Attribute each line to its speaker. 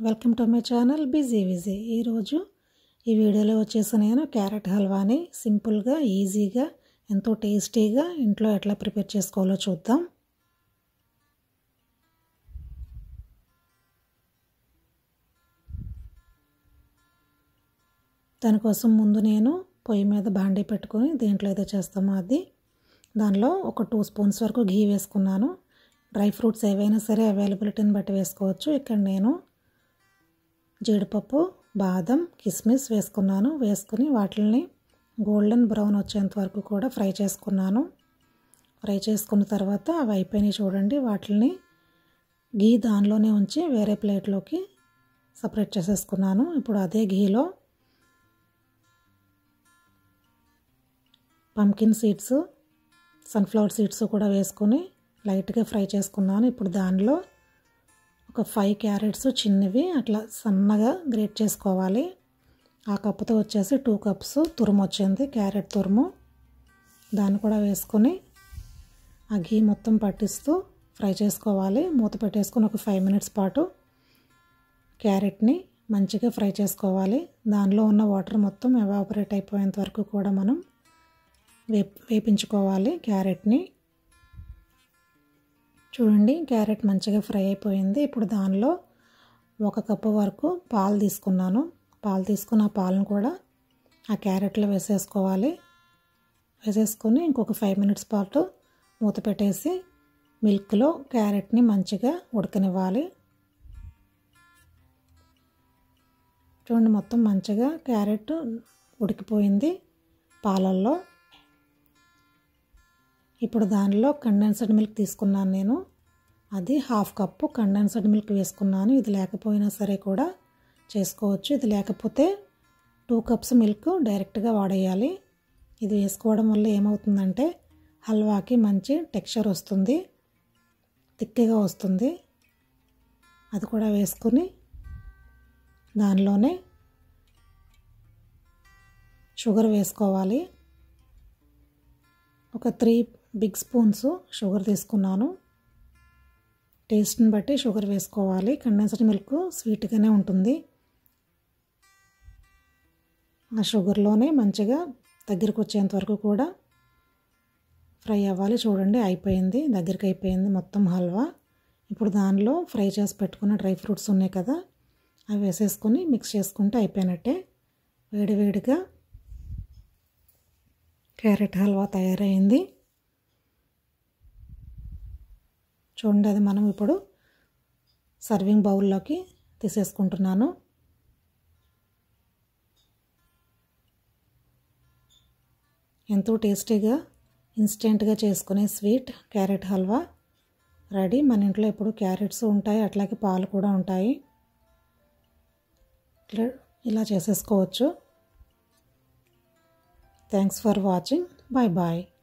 Speaker 1: welcome to my channel busy విజీ ఈరోజు ఈ వీడియోలో వచ్చేసి నేను క్యారెట్ హల్వాని సింపుల్గా ఈజీగా ఎంతో టేస్టీగా ఇంట్లో ఎట్లా ప్రిపేర్ చేసుకోవాలో చూద్దాం దానికోసం ముందు నేను పొయ్యి మీద బాండీ పెట్టుకొని దేంట్లో అయితే చేస్తామో అది దానిలో ఒక టూ స్పూన్స్ వరకు ఘీ వేసుకున్నాను డ్రై ఫ్రూట్స్ ఏవైనా సరే అవైలబిలిటీని బట్టి వేసుకోవచ్చు ఇక్కడ నేను జీడిపప్పు బాదం కిస్మిస్ వేసుకున్నాను వేసుకుని వాటిని గోల్డెన్ బ్రౌన్ వచ్చేంత వరకు కూడా ఫ్రై చేసుకున్నాను ఫ్రై చేసుకున్న తర్వాత అవి అయిపోయినాయి చూడండి వాటిని ఘీ దానిలోనే ఉంచి వేరే ప్లేట్లోకి సపరేట్ చేసేసుకున్నాను ఇప్పుడు అదే ఘీలో పంకిన్ సీడ్స్ సన్ఫ్లవర్ సీడ్స్ కూడా వేసుకొని లైట్గా ఫ్రై చేసుకున్నాను ఇప్పుడు దానిలో ఒక ఫైవ్ క్యారెట్స్ చిన్నవి అట్లా సన్నగా గ్రేట్ చేసుకోవాలి ఆ కప్పుతో వచ్చేసి టూ కప్స్ తురుము వచ్చింది క్యారెట్ తురుము దాన్ని కూడా వేసుకొని ఆ ఘీ మొత్తం పట్టిస్తూ ఫ్రై చేసుకోవాలి మూత పెట్టేసుకొని ఒక ఫైవ్ మినిట్స్ పాటు క్యారెట్ని మంచిగా ఫ్రై చేసుకోవాలి దానిలో ఉన్న వాటర్ మొత్తం ఎవాపరేట్ అయిపోయేంత వరకు కూడా మనం వేప్ వేపించుకోవాలి క్యారెట్ని చూడండి క్యారెట్ మంచిగా ఫ్రై అయిపోయింది ఇప్పుడు దానిలో ఒక కప్పు వరకు పాలు తీసుకున్నాను పాలు తీసుకున్న పాలను కూడా ఆ క్యారెట్లో వేసేసుకోవాలి వేసేసుకొని ఇంకొక ఫైవ్ మినిట్స్ పాటు మూత పెట్టేసి మిల్క్లో క్యారెట్ని మంచిగా ఉడకనివ్వాలి చూడండి మొత్తం మంచిగా క్యారెట్ ఉడికిపోయింది పాలల్లో ఇప్పుడు దానిలో కండెన్స్డ్ మిల్క్ తీసుకున్నాను నేను అది హాఫ్ కప్పు కండెన్స్డ్ మిల్క్ వేసుకున్నాను ఇది లేకపోయినా సరే కూడా చేసుకోవచ్చు ఇది లేకపోతే టూ కప్స్ మిల్క్ డైరెక్ట్గా వాడేయాలి ఇది వేసుకోవడం వల్ల ఏమవుతుందంటే హల్వాకి మంచి టెక్స్చర్ వస్తుంది తిక్కగా వస్తుంది అది కూడా వేసుకుని దానిలోనే షుగర్ వేసుకోవాలి ఒక త్రీ బిగ్ స్పూన్స్ షుగర్ తీసుకున్నాను టేస్ట్ని బట్టి షుగర్ వేసుకోవాలి కండెన్స్డ్ మిల్క్ స్వీట్గానే ఉంటుంది ఆ షుగర్లోనే మంచిగా దగ్గరికి వచ్చేంత వరకు కూడా ఫ్రై అవ్వాలి చూడండి అయిపోయింది దగ్గరికి అయిపోయింది మొత్తం హల్వా ఇప్పుడు దానిలో ఫ్రై చేసి పెట్టుకున్న డ్రై ఫ్రూట్స్ ఉన్నాయి కదా అవి వేసేసుకొని మిక్స్ చేసుకుంటే అయిపోయినట్టే వేడివేడిగా క్యారెట్ హల్వా తయారైంది చూడండి అది మనం ఇప్పుడు సర్వింగ్ బౌల్లోకి తీసేసుకుంటున్నాను ఎంతో టేస్టీగా ఇన్స్టెంట్గా చేసుకునే స్వీట్ క్యారెట్ హల్వా రెడీ మన ఇంట్లో ఎప్పుడు క్యారెట్స్ ఉంటాయి అట్లాగే పాలు కూడా ఉంటాయి ఇట్లా ఇలా చేసేసుకోవచ్చు thanks for watching bye bye